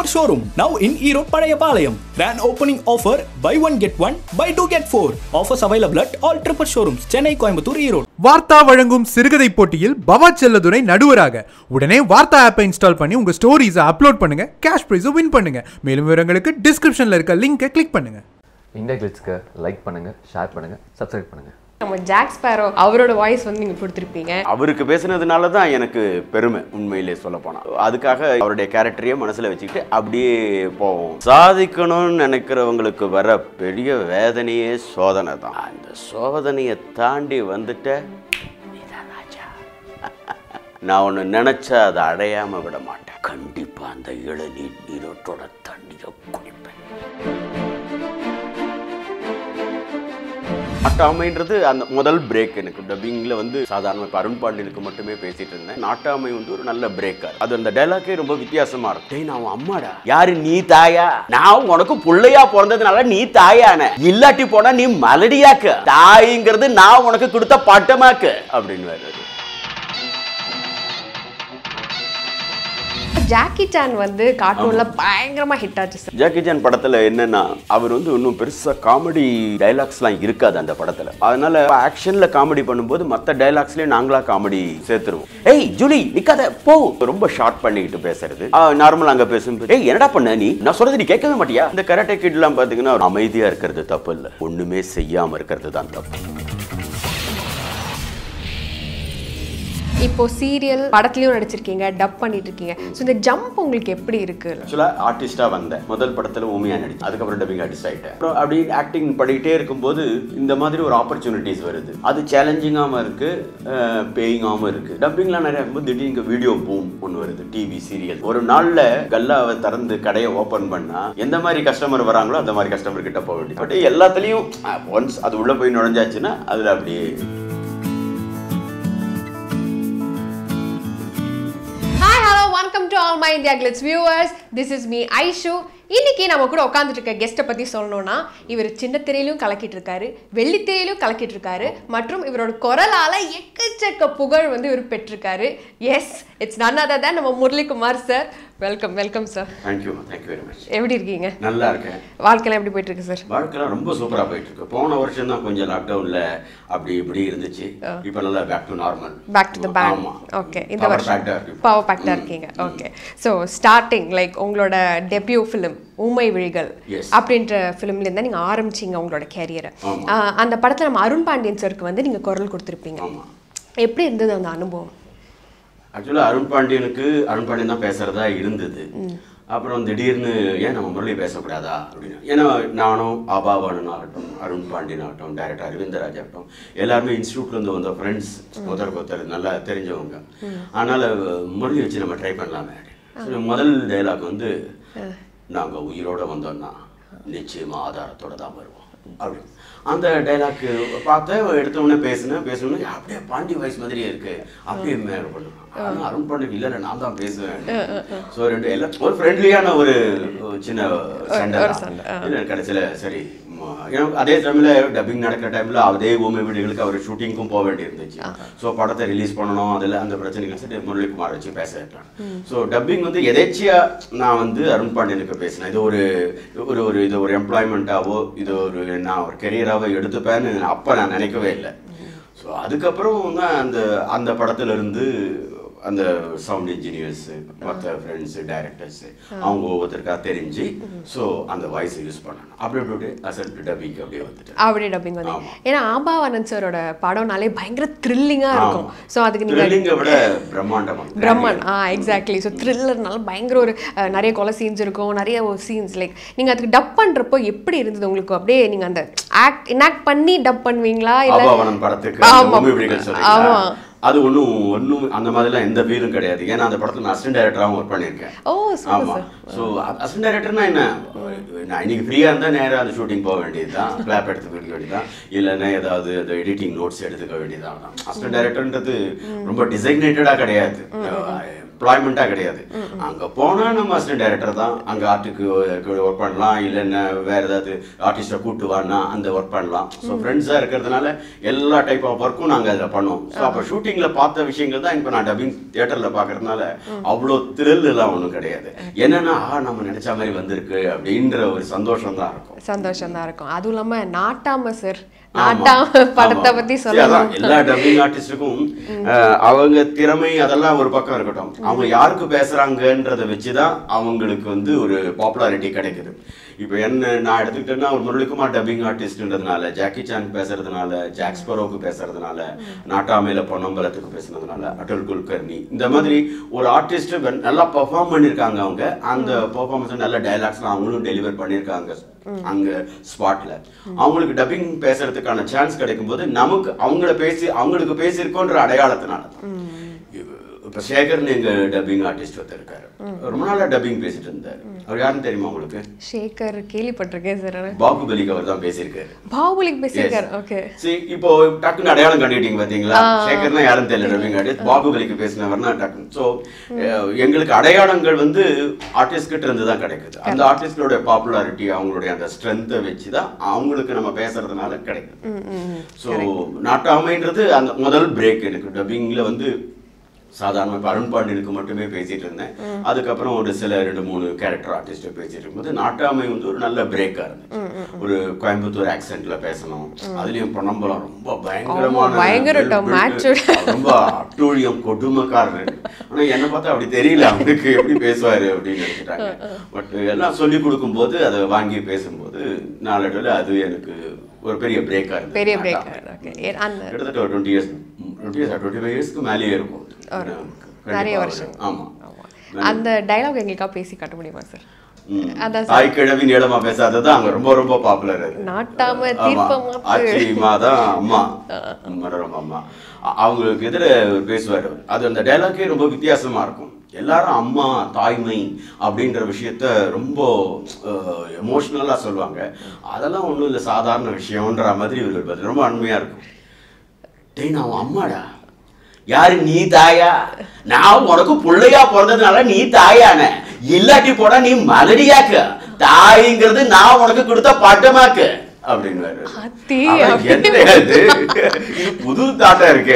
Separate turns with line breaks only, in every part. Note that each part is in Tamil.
Tripper Showroom, now in Erode Padayapalayam. Grand opening offer, buy one get one, buy two get four. Offers available at all Tripper Showrooms, Chennai, Coimbatore, Erode.
வார்த்தா வழங்கும் சிறுகதை போட்டியில் பவா செல்லதுரை நடுவராக உடனே வார்த்தா ஆப்பை இன்ஸ்டால் பண்ணி உங்க ஸ்டோரிஸை அப்லோட் பண்ணுங்க கேஷ் ப்ரைஸை வின் பண்ணுங்க மேலும் விவரங்களுக்கு டிஸ்கிரிப்ஷன்ல இருக்க லிங்கை கிளிக் பண்ணுங்க
இந்தியா கிளிட்ஸ்க்கு லைக் பண்ணுங்கள் ஷேர் பண்ணுங்கள் சப்ஸ்கிரைப் பண்ணுங்கள்
நம்ம ஜாக் ஸ்பேரோ அவரோட வாய்ஸ் வந்து நீங்க கொடுத்துருப்பீங்க
அவருக்கு பேசுனதுனால தான் எனக்கு பெருமை உண்மையிலே சொல்ல போனால் அதுக்காக அவருடைய கேரக்டரையே மனசில் வச்சுக்கிட்டு அப்படியே போவோம் சாதிக்கணும்னு நினைக்கிறவங்களுக்கு வர பெரிய வேதனையே சோதனை தான் அந்த சோதனையை தாண்டி வந்துட்ட நீதான் ராஜா. நான் ஒன்று நினச்சா அதை அடையாமல் விட மாட்டேன் கண்டிப்பாக அந்த இளநீர் நீரோட்டோட தண்ணியை குடிப்பேன் நாட்டாமைன்றது அந்த முதல் பிரேக் எனக்கு டப்பிங்கில் வந்து சாதாரண இப்போ அருண் பாண்டியனுக்கு மட்டுமே பேசிட்டு இருந்தேன் நாட்டாமை வந்து ஒரு நல்ல பிரேக்கர் அது அந்த டைலாக்கே ரொம்ப வித்தியாசமா இருக்கும் டேய் நான் உன் அம்மாடா யாரு நீ தாயா நான் உனக்கு புள்ளையா பிறந்ததுனால நீ தாயான இல்லாட்டி போனா நீ மலடியாக்கு தாய்ங்கிறது நான் உனக்கு கொடுத்த பட்டமாக்கு அப்படின்னு
ஜாக்கி சான் வந்து கார்ட்டூன்ல பயங்கரமா ஹிட் ஆச்சு சார்
ஜாக்கி சான் படத்துல என்னன்னா அவர் வந்து இன்னும் பெருசா காமெடி டைலாக்ஸ்லாம் இருக்காது அந்த படத்துல அதனால ஆக்ஷன்ல காமெடி பண்ணும்போது மத்த டைலாக்ஸ்லயே நாங்களா காமெடி சேர்த்துருவோம் ஏய் ஜூலி நிக்காத போ ரொம்ப ஷார்ட் பண்ணிக்கிட்டு பேசுறது நார்மல் அங்க பேசும்போது ஏய் என்னடா பண்ண நீ நான் சொல்றது நீ கேட்கவே மாட்டியா இந்த கராட்டே கிட் எல்லாம் பாத்தீங்கன்னா ஒரு அமைதியா இருக்கிறது தப்பு இல்ல ஒண்ணுமே செய்யாம இருக்கிறது தான் தப்பு
இப்போ சீரியல் படத்துலயும் நடிச்சிருக்கீங்க டப் பண்ணிட்டு இருக்கீங்க ஸோ இந்த ஜம்ப் உங்களுக்கு எப்படி இருக்கு
ஆக்சுவலாக ஆர்டிஸ்டாக வந்தேன் முதல் படத்தில் ஊமியா நடிச்சேன் அதுக்கப்புறம் டப்பிங் ஆர்டிஸ்ட் ஆகிட்டேன் அப்புறம் அப்படி ஆக்டிங் பண்ணிக்கிட்டே இருக்கும்போது இந்த மாதிரி ஒரு ஆப்பர்ச்சுனிட்டிஸ் வருது அது சேலஞ்சிங்காகவும் இருக்குது பேயிங்காகவும் இருக்குது டப்பிங்லாம் நிறைய இருக்கும்போது திடீர்னு இங்கே வீடியோ பூம் ஒன்று வருது டிவி சீரியல் ஒரு நாளில் கல்லாவை திறந்து கடையை ஓப்பன் பண்ணால் எந்த மாதிரி கஸ்டமர் வராங்களோ அந்த மாதிரி கஸ்டமர் கிட்ட போக வேண்டியது பட் எல்லாத்துலேயும் ஒன்ஸ் அது உள்ளே போய் நுழைஞ்சாச்சுன்னா அதில் அப்படியே
ஹாய் ஹலோ வணக்கம் to all my India Glitz viewers this is me Aishu இன்னைக்கு நம்ம கூட உட்காந்துட்டு இருக்க கெஸ்ட்டை பற்றி சொல்லணும்னா இவர் சின்ன திரையிலும் கலக்கிட்டு இருக்காரு வெள்ளித்திரையிலும் கலக்கிட்டு இருக்காரு மற்றும் இவரோட குரலால் எக்கச்சக்க புகழ் வந்து இவர் பெற்றிருக்காரு எஸ் இட்ஸ் நன் அதர் தான் நம்ம Muralikumar sir welcome welcome sir
thank you thank you very much
எப்படி இருக்கீங்க
நல்லா இருக்கேன்
வாழ்க்கையெல்லாம் எப்படி போயிட்டு இருக்கு சார்
வாழ்க்கைலாம் ரொம்ப சூப்பரா போயிட்டு இருக்கு போன வருஷம் தான் கொஞ்சம் லாக்டவுன்ல அப்படி இப்படி இருந்துச்சு இப்போ நல்லா back to normal
back to the back
ஆமா
ஓகே இந்த
Power
வருஷம்
packed ஆ இருக்கு.
பவர் பேக்டாக இருக்கீங்க ஓகே ஸோ ஸ்டார்டிங் லைக் உங்களோட debut film Oomai Vizhigal
Yes.
அப்படின்ற ஃபிலிம்ல இருந்தா நீங்க ஆரம்பிச்சீங்க உங்களோட கேரியரை
ஆமா.
அந்த படத்துல நம்ம அருண் பாண்டியன் சருக்கு வந்து நீங்க குரல் கொடுத்துருப்பீங்க
ஆமா
எப்படி இருந்தது அந்த அனுபவம்
ஆக்சுவலாக அருண் பாண்டியனுக்கு அருண் பாண்டியன் தான் பேசுறதா இருந்தது அப்புறம் திடீர்னு ஏன் நம்ம முரளி பேசக்கூடாதா அப்படின்னு ஏன்னா நானும் ஆபாவானன் ஆகட்டும் அருண் பாண்டியன் ஆகட்டும் டைரக்டர் அரவிந்தராஜ் ஆகட்டும் எல்லாருமே இன்ஸ்டியூட்லேருந்து வந்த ஃப்ரெண்ட்ஸ் ஒருத்தருக்கு ஒருத்தர் நல்லா தெரிஞ்சவங்க அதனால் முரளி வச்சு நம்ம ட்ரை பண்ணலாமே சரி, முதல் டைலாக் வந்து நாங்கள் உயிரோட வந்தோம்னா நிச்சயமா ஆதாரத்தோட தான் வருவோம் அப்படி அந்த டைலாக் பார்த்தேன் எடுத்த உடனே பேசினேன் பேசணும்னு அப்படியே பாண்டி வாய்ஸ் மாதிரியே இருக்கு அப்படியே மேலே பண்ணுவேன் ஆனால் அருண் பாண்டிக்கு இல்லை இல்லை நான் தான் பேசுவேன் ஸோ ரெண்டு எல்லாம் ஒரு ஃப்ரெண்ட்லியான ஒரு ஒரு சின்ன சண்டை
ஒரு
தான்.
சண்டை, ஆ.
இல்லை கடைசியில் சரி ம- ஏன்னா அதே டைமில் டப்பிங் நடக்கிற டைமில் அதே ஊமை வீடுகளுக்கு அவர் ஷூட்டிங்க்கும் போக வேண்டி இருந்துச்சு ஸோ படத்தை ரிலீஸ் பண்ணணும் அதில் அந்த பிரச்சனைகள் சரி முரளிக்குமார் வச்சு பேச வைப்பேன் ஸோ டப்பிங் வந்து எதேச்சியா நான் வந்து அருண் பாண்டியனுக்கு பேசினேன் இது ஒரு ஒரு ஒரு இது ஒரு எம்ப்ளாய்மெண்ட்டாவோ இது ஒரு நான் ஒரு கெரியராகவோ எடுத்துப்பேன்னு அப்போ நான் நினைக்கவே இல்லை ஸோ அதுக்கப்புறம் தான் அந்த அந்த படத்துல இருந்து அந்த சவுண்ட் இன்ஜினியர்ஸ் மற்ற ஃப்ரெண்ட்ஸு டைரக்டர்ஸு அவங்க ஒவ்வொருத்தருக்கா தெரிஞ்சு ஸோ அந்த வாய்ஸை யூஸ் பண்ணணும் அப்படி அப்படி அசல்ட் டப்பிங் அப்படியே வந்துட்டு
அப்படி டப்பிங் வந்து
ஆமா.
ஏன்னா ஆபாவானந்த் சாரோட படம்னாலே பயங்கர த்ரில்லிங்கா இருக்கும் ஸோ அதுக்கு நீங்க
த்ரில்லிங்கை விட பிரம்மாண்டமா
பிரம்மன் ஆ எக்ஸாக்ட்லி ஸோ த்ரில்லர்னால பயங்கர ஒரு அஹ், நிறைய கொலை சீன்ஸ் இருக்கும் நிறைய ஒரு சீன்ஸ் லைக் நீங்கள் அதுக்கு டப் பண்ணுறப்போ எப்படி இருந்தது உங்களுக்கு அப்படியே நீங்கள் அந்த ஆக்ட் இனாக்ட் பண்ணி டப் பண்ணுவீங்களா இல்லை
ஆபாவனம் படத்துக்கு
ஆமா.
அந்த ஊமை விழிகள் சொல்றீங்களா?
ஆமா.
அது ஒன்றும் ஒன்றும் அந்த மாதிரிலாம் எந்த ஃபீலும் கிடையாது ஏன்னா அந்த படத்துல நான் அசிஸ்டன்ட் டைரக்டராகவும் ஒர்க் பண்ணியிருக்கேன்
ஓ சூப்பர்
ஆமா
சார்
ஸோ அசிஸ்டன்ட் டைரக்டர்னா என்ன நான் இன்னைக்கு ஃப்ரீயாக இருந்தால் நேராக அந்த ஷூட்டிங் போக வேண்டியது தான் கிளாப் எடுத்து போய்க்க வேண்டியதுதான் இல்லைன்னா ஏதாவது அந்த எடிட்டிங் நோட்ஸ் எடுத்துக்க வேண்டியதான் அசிஸ்டன்ட் டைரக்டர்ன்றது ரொம்ப டிசைக்னேட்டடாக கிடையாது எம்ப்ளாய்மெண்ட்டாக கிடையாது அங்க போனா நம்ம அசிஸ்டன்ட் டைரக்டர் தான் அங்க ஆர்ட்டுக்கு ஒர்க் பண்ணலாம் இல்லைன்னா வேற ஏதாவது ஆர்டிஸ்டை கூட்டு வான்னா அந்த ஒர்க் பண்ணலாம் ஸோ ஃப்ரெண்ட்ஸாக இருக்கிறதுனால எல்லா டைப் ஆஃப் ஒர்க்கும் நாங்க அதில் பண்ணோம் ஸோ அப்போ ஷூட்டிங்ல பார்த்த விஷயங்கள் தான் இப்போ நான் டப்பிங் தியேட்டர்ல பார்க்கறதுனால அவ்வளோ த்ரில் எல்லாம் ஒன்றும் கிடையாது என்னன்னா ஆ நம்ம நினைச்ச மாதிரி வந்திருக்கு அப்படின்ற ஒரு சந்தோஷம் தான் இருக்கும்
சந்தோஷம் தான் இருக்கும் அதுவும் இல்லாம நாட்டாம சார்
ஆமா.
நாட்டாம படத்தை
ஆமா.
பத்தி
சரி, அதான்,
சொல்லணும்
எல்லா டப்பிங் ஆர்டிஸ்டுக்கும் அவங்க திறமை அதெல்லாம் ஒரு பக்கம் இருக்கட்டும் அவங்க யாருக்கு பேசுறாங்கன்றத வச்சுதான் அவங்களுக்கு வந்து ஒரு பாப்புலாரிட்டி கிடைக்குது இப்போ என்ன நான் எடுத்துக்கிட்டேன்னா ஒரு முரளிக்குமார் டப்பிங் ஆர்டிஸ்ட்ன்றதுனால ஜாக்கி சான் பேசுறதுனால ஜாக் ஸ்பரோவுக்கு பேசுறதுனால நாட்டாமையில பொன்னம்பலத்துக்கு பேசுனதுனால அடல் குல்கர்னி இந்த மாதிரி ஒரு ஆர்டிஸ்ட் நல்லா பெர்ஃபார்ம் பண்ணியிருக்காங்க அவங்க அந்த பெர்ஃபார்மன்ஸ் நல்ல டைலாக்ஸ்லாம் அவங்களும் டெலிவர் பண்ணியிருக்காங்க அங்க ஸ்பாட்ல அவங்களுக்கு டப்பிங் பேசுறதுக்கான சான்ஸ் கிடைக்கும் போது நமக்கு அவங்கள பேசி அவங்களுக்கு பேசியிருக்கோன்ற அடையாளத்தினால தான். இப்ப சேகர்னு எங்க டப்பிங் ஆர்டிஸ்ட் ஒருத்தர் இருக்காரு ரொம்ப நாளா டப்பிங் பேசிட்டு இருந்தாரு அவர் யாருன்னு தெரியுமா உங்களுக்கு
ஷேகர் கேள்விப்பட்டிருக்கேன் சார்
பாகுபலிக்கு அவர் தான் பேசியிருக்காரு
பாகுபலிக்கு பேசியிருக்காரு
Yes.
ஓகே
See, இப்போ டக்குன்னு அடையாளம் கண்டுட்டீங்க பாத்தீங்களா சேகர்னா யாரும் தெரியல டப்பிங் ஆர்டிஸ்ட் பாகுபலிக்கு பேசினவர்னா டக்குன்னு ஸோ எங்களுக்கு அடையாளங்கள் வந்து ஆர்டிஸ்ட் கிட்ட இருந்து தான் கிடைக்குது அந்த ஆர்டிஸ்டோட பாப்புலாரிட்டி அவங்களுடைய அந்த ஸ்ட்ரென்த்தை வச்சு தான் அவங்களுக்கு நம்ம பேசுறதுனால கிடைக்குது ஸோ நாட்டாமைன்றது அந்த முதல் பிரேக் எனக்கு டப்பிங்ல வந்து சாதாரண இப்போ அருண் பாண்டியனுக்கு மட்டுமே பேசிட்டு இருந்தேன் அதுக்கப்புறம் ஒரு சில ரெண்டு மூணு கேரக்டர் ஆர்டிஸ்ட்டை பேசிட்டு இருக்கும்போது நாட்டாமை வந்து ஒரு நல்ல பிரேக்கா இருந்துச்சு ஒரு கோயம்புத்தூர் ஆக்சென்ட்ல பேசணும் அதுலயும் பொன்னம்பலம் ரொம்ப பயங்கரமான
பயங்கர
well built,
matched.
ரொம்ப அட்டூழியம் கொடுமைக்காரர் ஆனா என்ன பார்த்தா அப்படி தெரியல அவனுக்கு எப்படி பேசுவாரு அப்படின்னு நினைச்சிட்டாங்க பட் எல்லாம் சொல்லி கொடுக்கும்போது அதை வாங்கி பேசும்போது நாளடைவில் அது எனக்கு ஒரு பெரிய பிரேக்கா இருந்தது
பெரிய
நாட்டாமை.
பிரேக் ஓகே அந்த
கிட்டத்தட்ட ஒரு twenty years twenty years twenty five இயர்ஸ்க்கு மேலேயே இருக்கும் கண்டிப்பா
நிறைய
ஒரு-
வருஷம்.
ஆமா
அந்த டைலாக் எங்களுக்கா பேசி காட்ட முடியுமா சார்
ம்.
அதான்
தாய் கிழவி நீளமா பேசாதது அங்க ரொம்ப ரொம்ப பாப்புலர் அது
நாட்டாம
ஆமா.
தீர்ப்பமாத்து.
ஆச்சிமா தான் அம்மா மனோரமா அம்மா அ- அவங்களுக்கு எதிர பேசுவார் அவர். அது அந்த டைலாக்கே ரொம்ப வித்தியாசமா இருக்கும் எல்லாரும் அம்மா தாய்மை அப்படின்ற விஷயத்த ரொம்ப எமோஷ்னலாக சொல்லுவாங்க அதெல்லாம் ஒன்றும் இல்லை சாதாரண விஷயம்ன்ற மாதிரி இவர் பதில் ரொம்ப அண்மையா இருக்கும் டேய் நான் உன் அம்மாடா யாரு நீ தாயா நான் உனக்கு பிள்ளையா பிறந்ததுனால நீ தாயான இல்லாட்டி போடா நீ மலடியாக்கு தாய்ங்கிறது நான் உனக்கு கொடுத்த பட்டமாக்கு அப்படின்னு
அத்தி,
என்ன இது இது புது தாட்டா இருக்கு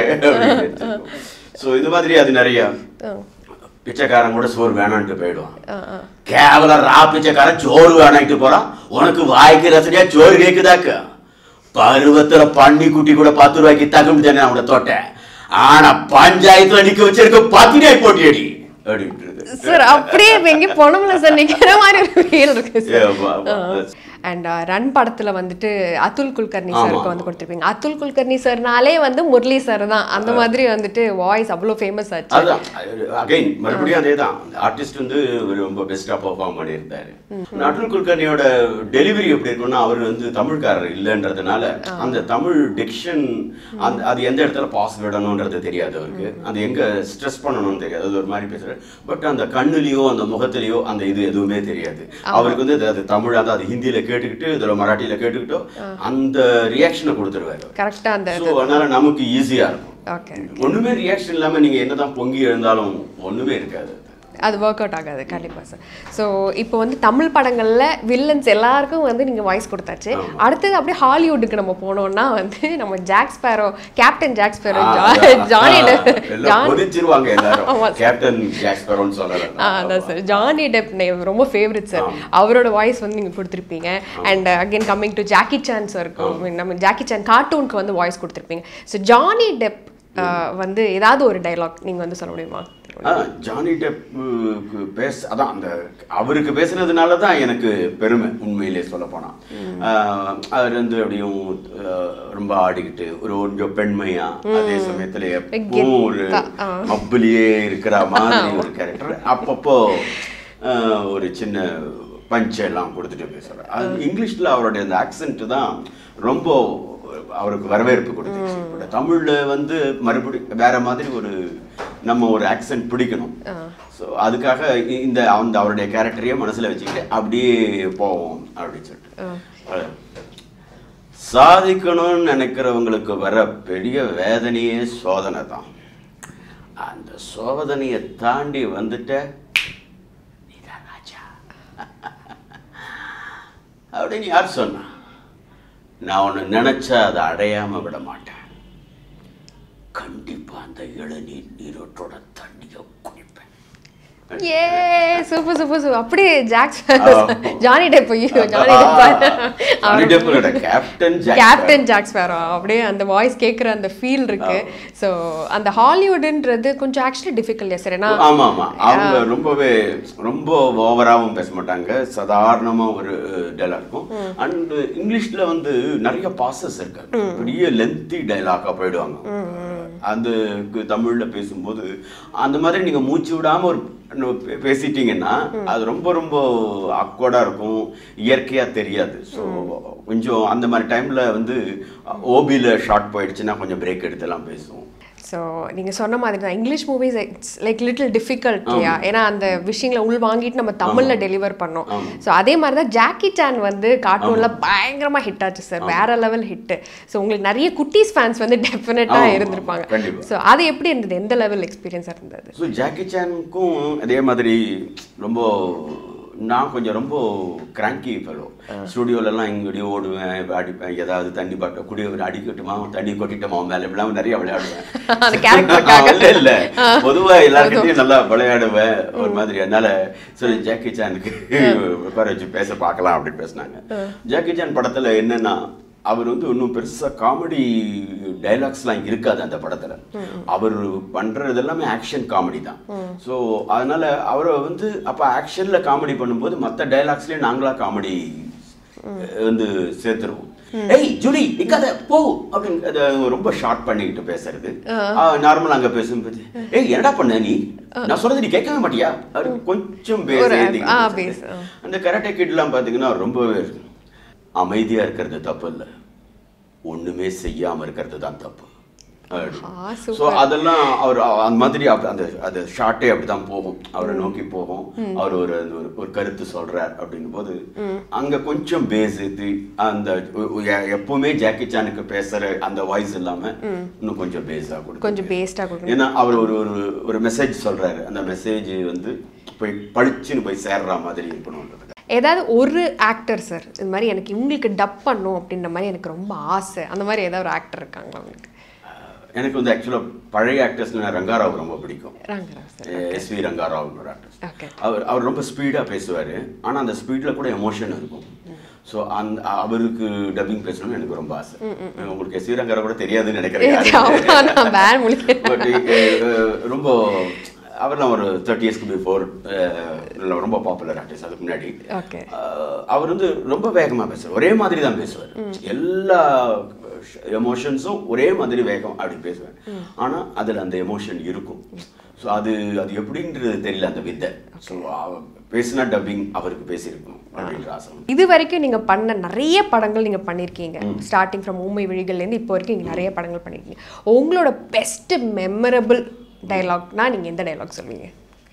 சோ இது மாதிரி அது நிறைய பிச்சைக்காரன் கூட சோறு வேணான்ட்டு போயிடுவான் கேவலம் ரா பிச்சைக்காரன் சோறு வேணான்ட்டு போறான் உனக்கு வாய்க்கு ரசனையா சோறு கேக்குதாக்க பருவத்துல பன்னி குட்டி கூட பத்து ரூபாய்க்கு தகும் தானே அவனோட தோட்டை ஆனா பஞ்சாயத்துல நிக்க வச்சிருக்க பத்திரிகை போட்டியடி அப்படின்றது
சார் அப்படியே இப்ப எங்க போனோம்ல சார் நிக்கிற மாதிரி ஒரு ஃபீல் இருக்கு
Yeah,
சார்
வா, வா.
அண்ட் ரன் படத்துல வந்துட்டு அதுல் குல்கர்னி
ஆமா,
சாருக்கு வந்து கொடுத்துருப்பீங்க அதுல் குல்கர்னி சார்னாலே வந்து முரளி சார் தான் அந்த மாதிரி வந்துட்டு வாய்ஸ் அவ்வளோ ஃபேமஸ் ஆச்சு
அதுதான் அகைன் மறுபடியும் அதே தான் ஆர்டிஸ்ட் வந்து ஒரு ரொம்ப பெஸ்ட்டாக பெர்ஃபார்ம் பண்ணியிருந்தாரு அட்டுல் குல்கர்னியோட டெலிவரி எப்படி இருக்கும்னா அவர் வந்து தமிழ்காரர் இல்லைன்றதுனால அந்த தமிழ் டிக்ஷன் அந்த அது எந்த இடத்துல பாஸ் விடணுன்றது தெரியாது அவருக்கு அது எங்க ஸ்ட்ரெஸ் பண்ணணும்னு தெரியாது அது ஒரு மாதிரி பேசுறாரு பட் அந்த கண்ணுலயோ அந்த முகத்திலேயோ அந்த இது எதுவுமே தெரியாது அவருக்கு வந்து அது- அது தமிழ் அது அது ஹிந்தியில கேட்டுக்கிட்டு இதுல மராட்டியில கேட்டுக்கிட்டோ அந்த ரியாக்ஷனை கொடுத்துருவாரு
கரெக்டா அந்த
ஸோ அதனால நமக்கு ஈஸியா இருக்கும்
ஓகே
ஒண்ணுமே ரியாக்ஷன் இல்லாம நீங்க என்னதான் பொங்கி எழுந்தாலும் ஒண்ணுமே இருக்காது
அது ஒர்க் அவுட் ஆகாது கண்டிப்பா சார் ஸோ இப்போ வந்து தமிழ் படங்கள்ல வில்லன்ஸ் எல்லாருக்கும் வந்து நீங்க வாய்ஸ் கொடுத்தாச்சு அடுத்தது அப்படியே ஹாலிவுட்டுக்கு நம்ம போனோம்னா வந்து நம்ம Jack Sparrow captain Jack Sparrow
ஆ,
ஜா-
அதான்.
ஜானி
ஆ,
டெப்
எல்லாம்
ஜான்
கொதிச்சிருவாங்க எல்லாரும்
ஆமா.
கேப்டன் ஜாக்ஸ்பரோன்னு சொல்லலாம்
ஆ அதான் சார் ஜானி டெப் எனக்கு ரொம்ப ஃபேவரட் சார் அவரோட வாய்ஸ் வந்து நீங்கள் கொடுத்துருப்பீங்க and again coming to Jackie Chan சாருக்கும் நம்ம ஜாக்கி சான் கார்ட்டூனுக்கு வந்து வாய்ஸ் கொடுத்துருப்பீங்க ஸோ ஜானி டெப் வந்து ஏதாவது ஒரு டைலாக் நீங்கள் வந்து சொல்ல முடியுமா
ஆ, ஜானி டெப்புக்கு பேச அதான் அந்த அவருக்கு பேசுனதுனால தான் எனக்கு பெருமை உண்மையிலே சொல்ல போனா அவர் வந்து அப்படியும் ஆ, ரொம்ப ஆடிக்கிட்டு ஒரு கொஞ்சம் பெண்மையா அதே சமயத்துல எப்பவும் ஒரு
கெத்தா, ஆ.
மப்பிலேயே இருக்கிற மாதிரி ஒரு கேரக்டர் அப்பப்போ ஆ, ஒரு சின்ன பஞ்ச் எல்லாம் கொடுத்துட்டு பேசுறாரு அது இங்கிலீஷ்ல அவருடைய அந்த ஆக்சென்ட் தான் ரொம்ப அவருக்கு வரவேற்பு கொடுத்துச்சு பட் தமிழ்ல வந்து மறுபடியும் வேற மாதிரி ஒரு நம்ம ஒரு ஆக்சென்ட் பிடிக்கணும் ஸோ அதுக்காக இ- இந்த அந்த அவருடைய கேரக்டரையே மனசுல வச்சுக்கிட்டு அப்படியே போவோம் அப்படின்னு சொல்லிட்டு அஹ், சாதிக்கணும்னு நினைக்கிறவங்களுக்கு வர பெரிய வேதனையே சோதனை தான் அந்த சோதனையை தாண்டி வந்துட்ட நீதான் ராஜா அப்படின்னு யார் சொன்னா நான் ஒன்று நினைச்சா அதை அடையாம விட மாட்டேன் கண்டிப்பா அந்த இளநீர் நீரோட்டோட தண்ணியை குடிப்பேன்
ஏ சூப்பர் சூப்பர் சூப்பர் அப்படியே ஜாக்ஸ்
ஆ.
ஜானி டெப் ஐயோ ஜானி
ஜானி டெப்போட captain Jack
captain Jack Sparrow அப்படியே அந்த வாய்ஸ் கேட்குற அந்த ஃபீல் இருக்கு ஸோ அந்த ஹாலிவுட்ன்றது கொஞ்சம் ஆக்சுவலி டிஃபிகல்ட் சார் ஏன்னா
ஆமா ஆமா அவங்க ரொம்பவே ரொம்ப ஓவராகவும் பேச மாட்டாங்க சாதாரணமா ஒரு டைலாக் இருக்கும் அண்ட் இங்கிலீஷ்ல வந்து நிறைய பாசஸ் இருக்கு பெரிய லென்த்தி டைலாக்கா போயிடுவாங்க அந்த கு- தமிழ்ல பேசும்போது அந்த மாதிரி நீங்க மூச்சு விடாம ஒரு இன்னும் பே- பேசிட்டீங்கன்னா அது ரொம்ப ரொம்ப அக்வர்டா இருக்கும் இயற்கையா தெரியாது ஸோ கொஞ்சம் அந்த மாதிரி டைம்ல வந்து ஓபியில் ஷார்ட் போயிடுச்சுன்னா கொஞ்சம் பிரேக் எடுத்துலாம் பேசுவோம்
ஸோ நீங்க சொன்ன மாதிரி தான் English movies it's like little difficult இல்லையா ஏன்னா அந்த விஷயங்களை உள் வாங்கிட்டு நம்ம தமிழ்ல டெலிவர் பண்ணோம்
ஆமா.
ஸோ அதே மாதிரி தான் ஜாக்கி சான் வந்து கார்ட்டூன்ல பயங்கரமா ஹிட் ஆச்சு சார் வேற லெவல் ஹிட் ஸோ உங்களுக்கு நிறைய குட்டீஸ் ஃபேன்ஸ் வந்து டெஃபினட்டா
ஆமா,
இருந்திருப்பாங்க
கண்டிப்பா.
ஸோ அது எப்படி இருந்தது எந்த லெவல் எக்ஸ்பீரியன்ஸாக இருந்தது
ஸோ ஜாக்கி சானுக்கும் அதே மாதிரி ரொம்ப நான் கொஞ்சம் ரொம்ப கிராங்கி ஃபெலோ ஸ்டுடியோலலாம் இங்கடியே ஓடுவேன் அடிப்பேன் ஏதாவது தண்ணி பாட்ட குடிய அடிக்கட்டுமா தண்ணி கொட்டிட்டோமா அவன் மேலே இப்படிலாம் நிறைய விளையாடுவேன்
அந்த character-க்காக.
இல்ல இல்ல பொதுவா எல்லாருக்கிட்டையும் நல்லா விளையாடுவேன் ஒரு மாதிரி அதனால சரி ஜாக்கி சானுக்கு உட்கார வச்சு பேச பார்க்கலாம் அப்படின்னு பேசினாங்க ஜாக்கி சான் படத்துல என்னன்னா அவர் வந்து இன்னும் பெருசா காமெடி டைலாக்ஸ்லாம் இருக்காது அந்த படத்துல அவர் பண்றது எல்லாமே ஆக்ஷன் காமெடி தான் ஸோ அதனால அவரை வந்து அப்ப ஆக்ஷன்ல காமெடி பண்ணும்போது மற்ற டைலாக்ஸ்லயே நாங்களா காமெடி வந்து சேர்த்துருவோம் ஏய் ஜூலி நிக்காத போ அப்படின்னு அதை ரொம்ப ஷார்ட் பண்ணிக்கிட்டு பேசுறது நார்மல் அங்க பேசும்போது ஏய் என்னடா பண்ண நீ நான் சொல்றது நீ கேட்கவே மாட்டியா அவர் கொஞ்சம் பேச
ஒரு,
ஏத்திக்கிட்டு
ஆ,
பேசுறது.
பேசு, ஆ.
அந்த கராட்டே கிட்லாம் பாத்தீங்கன்னா ரொம்பவே அமைதியா இருக்கிறது தப்பு இல்ல ஒண்ணுமே செய்யாம இருக்கிறது தான் தப்பு
ஆ,
ஸோ
super.
அதெல்லாம் அவர் அந்த மாதிரி அப்ப- அந்த அந்த ஷார்ட்டே அப்படிதான் போகும் அவரை நோக்கி போகும் அவர் ஒரு அந்த ஒரு- ஒரு கருத்து சொல்றார் அப்படிங்கும் போது அங்க கொஞ்சம் பேஸ் ஏத்தி அந்த ஒ- ஒ- எ- எப்பவுமே ஜாக்கி சானுக்கு பேசுற அந்த வாய்ஸ் இல்லாம இன்னும் கொஞ்சம் பேஸா கொடுக்கும்
கொஞ்சம் பேஸ்டா கொடுக்கணும்
ஏன்னா அவர் ஒரு ஒரு ஒரு மெசேஜ் சொல்றாரு அந்த மெசேஜ் வந்து போய் பளிச்சுன்னு போய் சேர்ற மாதிரி இருக்கணும்ன்றது
ஏதாவது ஒரு ஆக்டர் சார் இது மாதிரி எனக்கு இவங்களுக்கு டப் பண்ணும் அப்படின்ற மாதிரி எனக்கு ரொம்ப ஆசை அந்த மாதிரி ஏதாவது ஒரு ஆக்டர் இருக்காங்களா உங்களுக்கு
எனக்கு வந்து ஆக்சுவலாக பழைய ஆக்டர்ஸ்ல ரங்காராவ் ரொம்ப பிடிக்கும்
Rangarao sir
S V Rangarao ஒரு ஆக்டர்
ஓகே
அவர் அவர் ரொம்ப ஸ்பீடாக பேசுவார் ஆனால் அந்த ஸ்பீடில் கூட எமோஷன் இருக்கும் ஸோ அந்த அவருக்கு டப்பிங் பேசணும்னு எனக்கு ரொம்ப ஆசை உங்களுக்கு எஸ் வி ரங்காராவ் கூட தெரியாதுன்னு நினைக்கிறேன்
நான் பேன் முழிக்கிறேன்
பட் ரொம்ப அவர்லாம் ஒரு தேர்ட்டி இயர்ஸ்க்கு பிஃபோர் ரொம்ப பாப்புலர் ஆர்டிஸ்ட் அதுக்கு முன்னாடி
ஓகே
அஹ், அவர் வந்து ரொம்ப வேகமாக பேசுவார் ஒரே மாதிரி தான் பேசுவார் எல்லா எமோஷன்ஸும் ஒரே மாதிரி வேகம் அப்படி பேசுவார் ஆனால் அதில் அந்த எமோஷன் இருக்கும் ஸோ அது அது எப்படின்றது தெரியல அந்த வித்தை ஸோ பேசினா டப்பிங் அவருக்கு பேசியிருக்கணும் அப்படின்ற ஆசை உண்டு.
இது வரைக்கும் நீங்க பண்ண நிறைய படங்கள் நீங்க பண்ணிருக்கீங்க ஸ்டார்டிங் ஃப்ரம் ஊமை விழிகள்ல இருந்து இப்போ வரைக்கும் நீங்க நிறைய படங்கள் பண்ணிருக்கீங்க உங்களோட பெஸ்ட் மெமரபிள் டைலாக்னா நீங்க எந்த டைலாக் சொல்லுவீங்க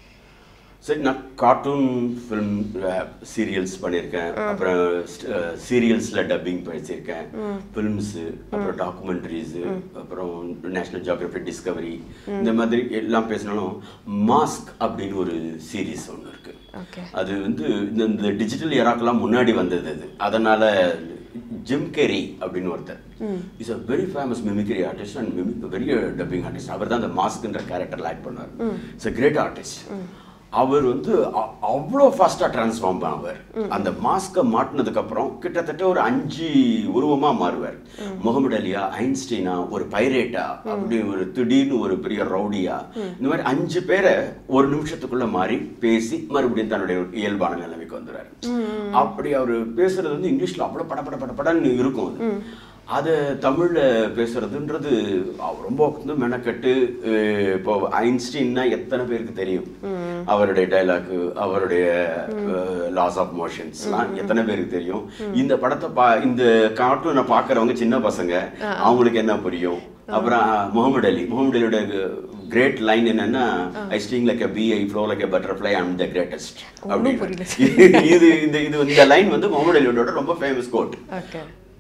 சரி நான் கார்ட்டூன் ஃபிலிம் சீரியல்ஸ் பண்ணியிருக்கேன் அப்புறம் சீரியல்ஸில் டப்பிங் படிச்சிருக்கேன் ஃபிலிம்ஸு அப்புறம் டாக்குமெண்ட்ரிஸு அப்புறம் நேஷ்னல் ஜியாகிரபி டிஸ்கவரி இந்த மாதிரி எல்லாம் பேசினாலும் மாஸ்க் அப்படின்னு ஒரு சீரீஸ் ஒன்று இருக்கு
ஓகே
அது வந்து இந்த இந்த டிஜிட்டல் எராக்கெல்லாம் முன்னாடி வந்தது அது அதனால ஜிம் கேரி அப்படின்னு ஒருத்தர் is a very famous mimicry artist and mimic பெரிய டப்பிங் ஆர்டிஸ்ட் அவர் தான் அந்த மாஸ்க்ன்ற கேரக்டர் ஆக்ட் பண்ணார் இட்ஸ் அ கிரேட் ஆர்டிஸ்ட் அவர் வந்து அ- அவ்வளோ ஃபாஸ்ட்டாக ட்ரான்ஸ்ஃபார்ம் ஆவார் அந்த மாஸ்க்கை மாட்டினதுக்கு அப்புறம் கிட்டத்தட்ட ஒரு அஞ்சு உருவமா மாறுவார் முகமது அலியா ஐன்ஸ்டீனா ஒரு பைரேட்டா அப்படி ஒரு திடீர்னு ஒரு பெரிய ரவுடியா இந்த மாதிரி அஞ்சு பேரை ஒரு நிமிஷத்துக்குள்ள மாறி பேசி மறுபடியும் தன்னுடைய இயல்பான நிலைமைக்கு வந்துடுறாரு அப்படி அவர் பேசுறது வந்து இங்கிலீஷ்ல அவ்வளோ பட பட பட படன்னு இருக்கும் அது அதை தமிழ்ல பேசுறதுன்றது அவ- ரொம்ப வந்து மெனக்கட்டு அஹ், இப்போ ஐன்ஸ்டீன்னா எத்தனை பேருக்கு தெரியும் அவருடைய டைலாக் அவருடைய லாஸ் ஆஃப் மோஷன்ஸ்லாம் எத்தனை பேருக்கு தெரியும் இந்த படத்தை பா இந்த கார்ட்டூனை பார்க்குறவங்க சின்ன பசங்க அவங்களுக்கு என்ன புரியும் அப்புறம் முகமது அலி முகமது அலியோட கிரேட் லைன் என்னன்னா I sting like bee I flow like butterfly I'm the greatest
ஒண்ணும் புரியல
இது இந்த இது இந்த லைன் வந்து முகமது அலியோட ரொம்ப ஃபேமஸ் கோட்
ஓகே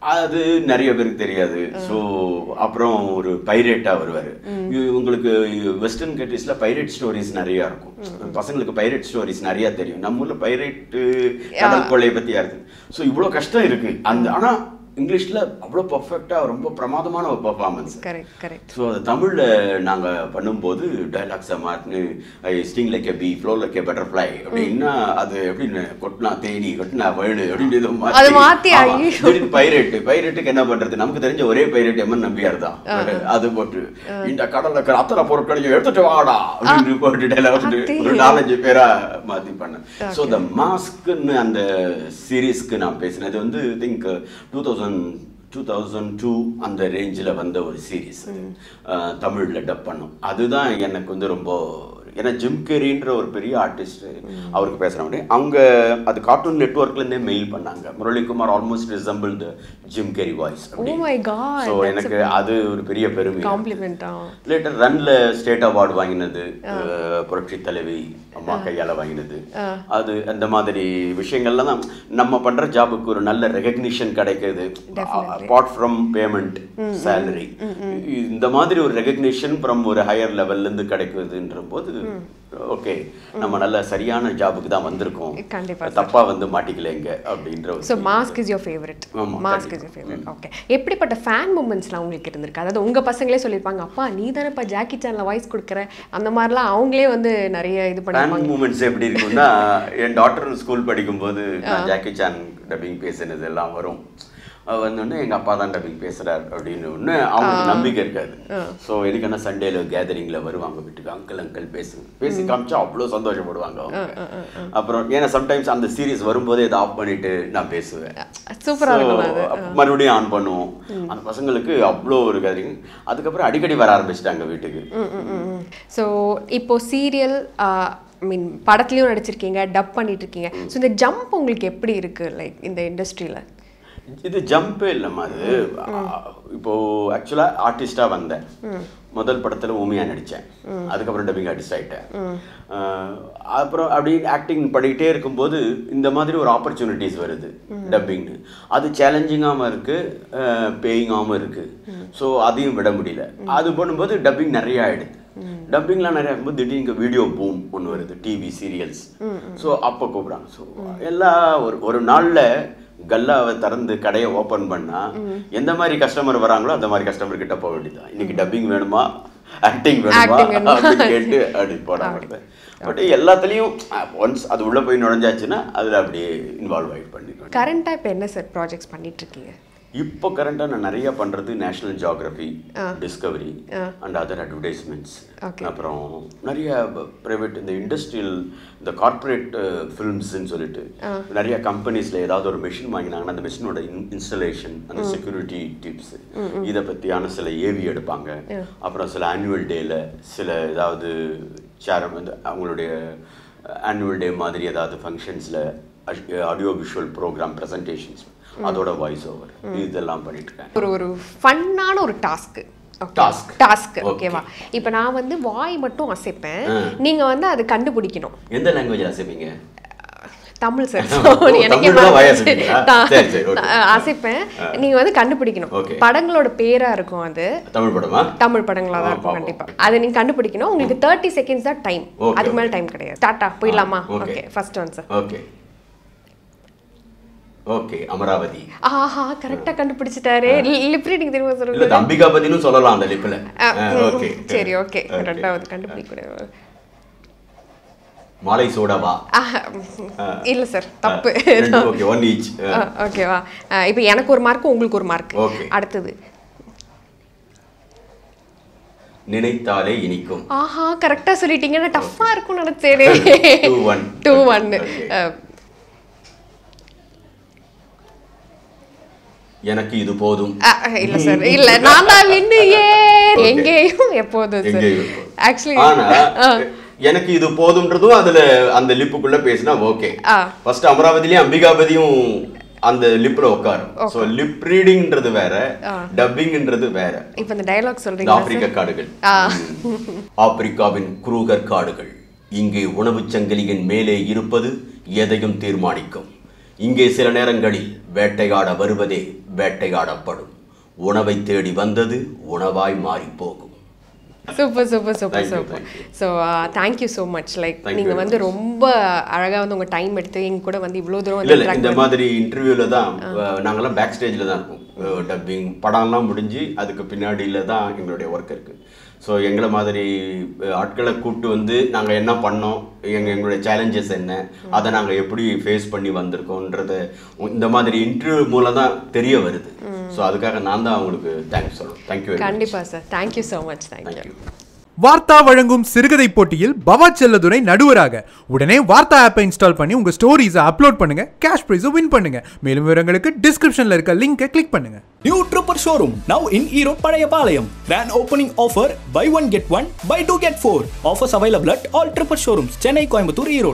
அது நிறைய பேருக்கு தெரியாது ஸோ அப்புறம் ஒரு பைரேட்டா வருவாரு இது உங்களுக்கு வெஸ்டர்ன் கண்ட்ரீஸ்ல பைரேட் ஸ்டோரிஸ் நிறைய இருக்கும் பசங்களுக்கு பைரேட் ஸ்டோரிஸ் நிறைய தெரியும் நம்ம ஊர்ல பைரேட் கடல் கொள்ளையை பத்தி யாருக்கு ஸோ இவ்வளோ கஷ்டம் இருக்கு அந்த ஆனா இங்கிலீஷ்ல அவ்வளோ பர்ஃபெக்டா ரொம்ப பிரமாதமான ஒரு பர்ஃபார்மன்ஸ்
கரெக்ட் கரெக்ட்
ஸோ அது தமிழில் நாங்கள் பண்ணும்போது டைலாக்ஸை மாற்றினு sting like a bee flow like a butterfly அப்படின்னா அது எப்படின்னு கொட்டினா தேனி கொட்டினா வேர்டு அப்படின்னு ஏதோ
அது மாத்தி, ஐயோ.
பைரேட்டு பைரேட்டுக்கு என்ன பண்றது நமக்கு தெரிஞ்ச ஒரே பைரேட் எம்என் நம்பியார் தான் அது போட்டு இந்த கடல்ல இருக்கிற அத்தனை பொருட்களையும் எடுத்துட்டு வாடா அப்படின்னு போட்டு டைலாக்
அத்தே.
ஒரு நாலஞ்சு பேரா மாத்தி பண்ணேன் ஸோ த மாஸ்க்குன்னு அந்த சீரீஸ்க்கு நான் பேசினது வந்து think two thousand two thousand two அந்த ரேஞ்சில் வந்த ஒரு சீரீஸ் தமிழில் டப் பண்ணோம் அதுதான் எனக்கு வந்து ரொம்ப ஏன்னா ஜிம் கேரின்ற ஒரு பெரிய ஆர்டிஸ்ட் அவருக்கு பேசுகிறவங்க அவங்க அது கார்ட்டூன் நெட்ஒர்க்லேருந்தே மெயில் பண்ணாங்க Muralikumar almost resemble the Jim Carrey voice
oh my God
so எனக்கு அது ஒரு பெரிய பெருமை
காம்ப்ளிமெண்டா
லேட்டர் ரன்ல ஸ்டேட் அவார்டு வாங்கினது அஹ், புரட்சி தலைவி அம்மா கையால வாங்கினது அது அந்த மாதிரி விஷயங்கள்லாம் தான் நம்ம பண்ற ஜாபுக்கு ஒரு நல்ல ரெகக்னிஷன் கிடைக்குது அப்பார்ட் ஃப்ரம் பேமெண்ட் சேலரி இந்த மாதிரி ஒரு ரெகக்னிஷன் ஃப்ரம் ஒரு ஹையர் லெவல்ல இருந்து கிடைக்குதுன்ற போது ஓகே நம்ம நல்ல சரியான ஜாபுக்கு தான் வந்திருக்கோம்
கண்டிப்பா
தப்பா வந்து மாட்டிக்கலைங்க அப்படின்ற ஒரு
so mask is your favourite
ஆமா,
mask is your favourite okay எப்படிப்பட்ட ஃபேன் மூமெண்ட்ஸ்லாம் உங்களுக்கு இருந்திருக்கு அதாவது உங்க பசங்களே சொல்லியிருப்பாங்க அப்பா நீ தானேப்பா ஜாக்கி சேனல்ல வாய்ஸ் கொடுக்குற அந்த மாதிரிலாம் அவங்களே வந்து நிறைய இது
ஃபேன்
பண்ணிருப்பாங்க
மூமெண்ட்ஸ் எப்படி இருக்கும்னா என் டாக்டர் ஸ்கூல் படிக்கும்போது நான் ஜாக்கி சான் டப்பிங் பேசுனது எல்லாம் வரும் அவ வந்தோடனே எங்க அப்பா தான் டப்பிங் பேசுறாரு அப்படின்னு ஒன்று அவங்களுக்கு நம்பிக்கை இருக்காது ஸோ எனக்கு என்ன சண்டேல கேதரிங்ல வருவாங்க வீட்டுக்கு அங்கிள் அங்கிள் பேசுங்க பேசி காமிச்சா அவ்வளோ சந்தோஷப்படுவாங்க அவங்க அப்புறம் ஏன்னா சம்டைம்ஸ் அந்த சீரிஸ் வரும்போதே இதை ஆஃப் பண்ணிட்டு நான் பேசுவேன்
சூப்பரா
So,
இருக்கும் அது
அப்ப மறுபடியும் ஆன் பண்ணுவோம் அந்த பசங்களுக்கு அவ்வளோ ஒரு கேதரிங் அதுக்கப்புறம் அடிக்கடி வர ஆரம்பிச்சிட்டாங்க வீட்டுக்கு
ஸோ இப்போ சீரியல் ஐ மீன் படத்துலயும் நடிச்சிருக்கீங்க டப் பண்ணிட்டு இருக்கீங்க ஸோ இந்த ஜம்ப் உங்களுக்கு எப்படி இருக்கு லைக் இந்த இண்டஸ்ட்ரியில
இது ஜம்பே இல்லைம்மா அது ஆ, இப்போ ஆக்சுவலா ஆர்டிஸ்டா வந்தேன் முதல் படத்துல ஊமியா நடிச்சேன் அதுக்கப்புறம் டப்பிங் ஆர்டிஸ்ட் ஆயிட்டேன் ஆ, அப்புறம் அப்படி ஆக்டிங் பண்ணிக்கிட்டே இருக்கும்போது இந்த மாதிரி ஒரு ஆப்பர்ச்சுனிட்டிஸ் வருது டப்பிங்னு அது சேலஞ்சிங்காகவும் இருக்கு பேயிங்காகவும் இருக்கு ஸோ அதையும் விட முடியல அது பண்ணும்போது டப்பிங் நிறைய ஆயிடுது டப்பிங்லாம் நிறைய இருக்கும்போது திடீர்னு இங்கே வீடியோ பூம் ஒன்று வருது டிவி சீரியல்ஸ் ஸோ அப்போ கூப்பிட்றாங்க ஸோ எல்லா ஒரு ஒரு நாளில் கல்லாவை திறந்து கடையை ஓப்பன் பண்ணா எந்த மாதிரி கஸ்டமர் வராங்களோ அந்த மாதிரி கஸ்டமர் கிட்ட போக வேண்டியதுதான் இன்னைக்கு டப்பிங் வேணுமா ஆக்டிங் வேணுமா
Acting வேணுமா?
அப்படின்னு கேட்டு அப்படி போட மாட்டேன் பட் எல்லாத்துலேயும் ஒன்ஸ் அது உள்ள போய் நுழைஞ்சாச்சுன்னா அதில் அப்படியே இன்வால்வ் ஆகிட்டு பண்ணிடுவேன்
கரண்டா இப்போ என்ன சார் ப்ராஜெக்ட்ஸ் பண்ணிட்டு இருக்கீங்க
இப்போ கரண்டாக நான் நிறைய பண்ணுறது National Geographic Discovery and other advertisements
Okay.
அப்புறம் நிறைய ப்ரைவேட் இந்த இண்டஸ்ட்ரியல் இந்த கார்ப்பரேட் ஃபிலிம்ஸ்ன்னு சொல்லிட்டு நிறைய கம்பெனிஸில் ஏதாவது ஒரு மிஷின் வாங்கினாங்கன்னா அந்த மிஷினோட இன்ஸ்டலேஷன் அந்த செக்யூரிட்டி டிப்ஸ் இதை பற்றியான சில ஏவி எடுப்பாங்க அப்புறம் சில ஆனுவல் டேல சில ஏதாவது சேர் வந்து அவங்களுடைய ஆனுவல் டே மாதிரி ஏதாவது ஃபங்க்ஷன்ஸில் ஆடியோ விஷுவல் ப்ரோக்ராம் ப்ரெசன்டேஷன்ஸ் அதோட வாய்ஸ் ஓவர் இதெல்லாம் பண்ணிட்டு இருக்கேன்
ஒரு ஒரு ஃபன்னான ஒரு டாஸ்க்
Task.
Task
Okay.
ஓகேவா இப்போ நான் வந்து வாய் மட்டும் அசைப்பேன் நீங்க வந்து அது கண்டுபிடிக்கணும்
எந்த லாங்குவேஜ் அசைப்பீங்க
தமிழ் சார்
ஓ, தமிழ்ல தான் வாய் அசைப்பீங்களா? சரி, சரி, okay.
அசைப்பேன் நீங்க வந்து கண்டுபிடிக்கணும்
Okay.
படங்களோட பேரா இருக்கும் அது
தமிழ் படமா
தமிழ் படங்களா தான்
ஆ,
இருக்கும்
பாப்போம்.
கண்டிப்பா அதை நீங்க கண்டுபிடிக்கணும் உங்களுக்கு தேர்ட்டி செகண்ட்ஸ் தான் டைம்
Okay,
அதுக்கு மேல
okay.
டைம் கிடையாது டாட்டா போயிடலாமா
ஆ, okay.
Okay first one sir
okay okay Amaravati
ஆஹா கரெக்டா கண்டுபிடிச்சிட்டாரு லிப் ரீடிங் தெரியுமா
இல்ல
சொல்லுங்க
அம்பிகாபதினும் சொல்லலாம் அந்த லிப்ல
ஆ, ம்,
ஓகே
சரி ஓகே ரெண்டாவது கண்டுபிடிக்க
மாலை சோடாவா
ஆஹா, இல்ல சார் தப்பு
ஓகே ஒன் ஈச்
ஆ, ஓகேவா ஆ, இப்போ எனக்கு ஒரு மார்க் உங்களுக்கு ஒரு மார்க்
Okay.
அடுத்தது
நினைத்தாலே இனிக்கும்
ஆஹா கரெக்டா சொல்லிட்டீங்க நான் டஃப்பா இருக்கும்னு நினைச்சேனே
Two one.
Two
Okay,
one
okay. எனக்கு இது போதும்
இல்ல சார் இல்ல நான் தான் வின்னு ஏ எங்கேயும் எப்போதும் சார்
எங்கேயும் இருக்கும்.
ஆக்சுவலி
ஆனா எனக்கு இது போதும்ன்றதும் அதுல அந்த லிப்புக்குள்ள பேசினா ஓகே
ஆ.
ஃபர்ஸ்ட் அமராவதிலயும் அம்பிகாபதியும் அந்த லிப்ல உட்காரும் சோ லிப் ரீடிங்ன்றது வேற டப்பிங்ன்றது வேற
இப்போ இந்த டயலாக்
இந்த
சொல்றீங்களா
ஆப்பிரிக்க
சார்
காடுகள்
ஆ.
ம். ஆப்பிரிக்காவின் குரூகர் காடுகள் இங்கே உணவுச் சங்கிலியின் மேலே இருப்பது எதையும் தீர்மானிக்கும் இங்கே சில நேரங்களில் வேட்டையாட வருவதே வேட்டையாடப்படும் உணவை தேடி வந்தது உணவாய் மாறிப் போகும்
super super super
Thank you,
super
thank you.
So thank you so much like
Thank you
நீங்கள்
very
வந்து
much.
ரொம்ப அழகாக வந்து உங்கள் டைம் எடுத்து எங்க கூட வந்து இவ்வளோ தூரம்
இல்ல
வந்து
இல்ல
interact
இந்த
பண்ணி-
மாதிரி இன்டர்வியூல தான் அஹ், நாங்கெல்லாம் பேக் ஸ்டேஜில் தான் இருக்கோம் டப்பிங் படம்லாம் முடிஞ்சு அதுக்கு பின்னாடியில தான் எங்களுடைய ஒர்க் இருக்கு ஸோ எங்களை மாதிரி அஹ், ஆட்களை கூப்பிட்டு வந்து நாங்கள் என்ன பண்ணோம் எங்க எங்களுடைய சேலஞ்சஸ் என்ன அதை நாங்கள் எப்படி ஃபேஸ் பண்ணி வந்திருக்கோன்றத இந்த மாதிரி இன்டர்வியூ மூலம் தான் தெரிய வருது ஸோ அதுக்காக நான் தான் அவங்களுக்கு தேங்க்ஸ் சொல்லணும் தேங்க்யூ
கண்டிப்பா sir thank you so much thank you
thank you
Vaartha வழங்கும் சிறுகதை போட்டியில் பவா செல்லதுரை நடுவராக உடனே வார்த்தா ஆப்பை இன்ஸ்டால் பண்ணி உங்க ஸ்டோரிஸை அப்லோட் பண்ணுங்க கேஷ் ப்ரைஸை வின் பண்ணுங்க மேலும் விவரங்களுக்கு டிஸ்கிரிப்ஷன்ல இருக்க லிங்கை கிளிக் பண்ணுங்க
New Trooper Showroom now in Erode Padayapalayam. Grand opening offer buy one get one, buy two get four. Offers available at all Trooper showrooms, Chennai, Coimbatore, Erode.